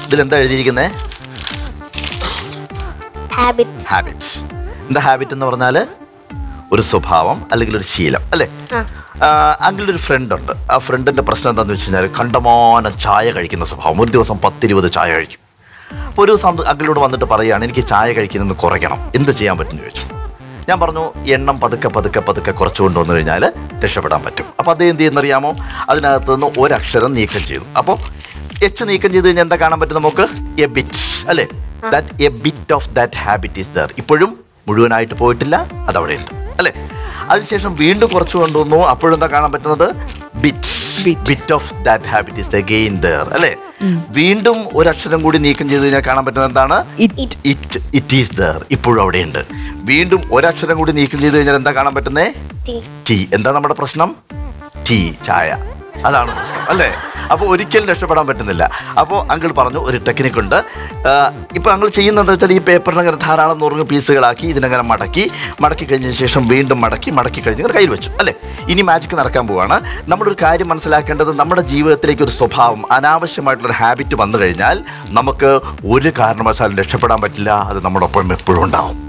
ഇതിലെന്താ എഴുതിയിരിക്കുന്നത് habit habit എന്താ ഹാബിറ്റ് എന്ന് പറഞ്ഞാൽ ഒരു സ്വഭാവം അല്ലെങ്കിൽ ഒരു ശീലം അല്ലേ ആ അങ്കിളുടെ ഒരു ഫ്രണ്ട് ഉണ്ട് ആ ഫ്രണ്ടിന്റെ പ്രശ്നം എന്താണെന്ന് വെച്ച് കഴിഞ്ഞാൽ കണ്ടമാനം ചായ കഴിക്കുന്ന സ്വഭാവം ഒരു ദിവസം പത്തിരുപത് ചായ കഴിക്കും അപ്പോൾ ഒരു ദിവസം അങ്കിളോട് വന്നിട്ട് പറയുകയാണ് എനിക്ക് ചായ കഴിക്കുന്നത് കുറയ്ക്കണം എന്ത് ചെയ്യാൻ പറ്റുമെന്ന് ചോദിച്ചു ഞാൻ പറഞ്ഞു എണ്ണം പതുക്കെ പതുക്കെ പതുക്കെ കുറച്ച് കൊണ്ടുവന്നു കഴിഞ്ഞാൽ രക്ഷപ്പെടാൻ പറ്റും അപ്പോൾ അദ്ദേഹം എന്ത് ചെയ്യുന്നറിയാമോ അതിനകത്ത് നിന്ന് ഒരക്ഷരം നീക്കം ചെയ്തു അപ്പോൾ എച്ച് നീക്കം ചെയ്ത് കഴിഞ്ഞാൽ എന്താ കാണാൻ പറ്റും നമുക്ക് എ ബിറ്റ് അല്ലേ that a bit of that habit is there ഇപ്പോഴും മുഴുവനായിട്ട് പോയിട്ടില്ല അതവിടെ ഉണ്ട് അല്ലേ അതിനുശേഷം വീണ്ടും കുറച്ച് കൊണ്ടുവന്നു അപ്പോഴെന്താ കാണാൻ പറ്റുന്നത് bit bit of that habit is gain there അല്ലേ വീണ്ടും ഒരക്ഷരം കൂടി നീക്കം ചെയ്ത് കഴിഞ്ഞാൽ കാണാൻ പറ്റുന്നത് എന്താണ് It. It it is there ഇപ്പോഴും അവിടെയുണ്ട് വീണ്ടും ഒരക്ഷരം കൂടി നീക്കം ചെയ്ത് കഴിഞ്ഞാൽ എന്താ കാണാൻ പറ്റുന്നേ ടി ടീ എന്താ നമ്മുടെ പ്രശ്നം ടീ ചായ അതാണ് പ്രശ്നം അല്ലേ അപ്പോൾ ഒരിക്കലും രക്ഷപ്പെടാൻ പറ്റുന്നില്ല അപ്പോൾ അങ്കിൾ പറഞ്ഞു ഒരു ടെക്നിക്ക് ഉണ്ട് ഇപ്പോൾ അങ്കിൾ ചെയ്യുന്നത് വെച്ചാൽ ഈ പേപ്പറിനങ്ങനെ ധാരാളം നുറുങ്ങ് പീസുകളാക്കി ഇതിനങ്ങനെ മടക്കി മടക്കി കഴിഞ്ഞ ശേഷം വീണ്ടും മടക്കി മടക്കി കഴിഞ്ഞ് ഇങ്ങനെ കയ്യിൽ വെച്ചു അല്ലേ ഇനി മാജിക്ക് നടക്കാൻ പോവാണ് നമ്മളൊരു കാര്യം മനസ്സിലാക്കേണ്ടത് നമ്മുടെ ജീവിതത്തിലേക്ക് ഒരു സ്വഭാവം അനാവശ്യമായിട്ടുള്ളൊരു ഹാബിറ്റ് വന്നു കഴിഞ്ഞാൽ നമുക്ക് ഒരു കാരണവശാലും രക്ഷപ്പെടാൻ പറ്റില്ല അത് നമ്മുടെ ഒപ്പം എപ്പോഴും ഉണ്ടാവും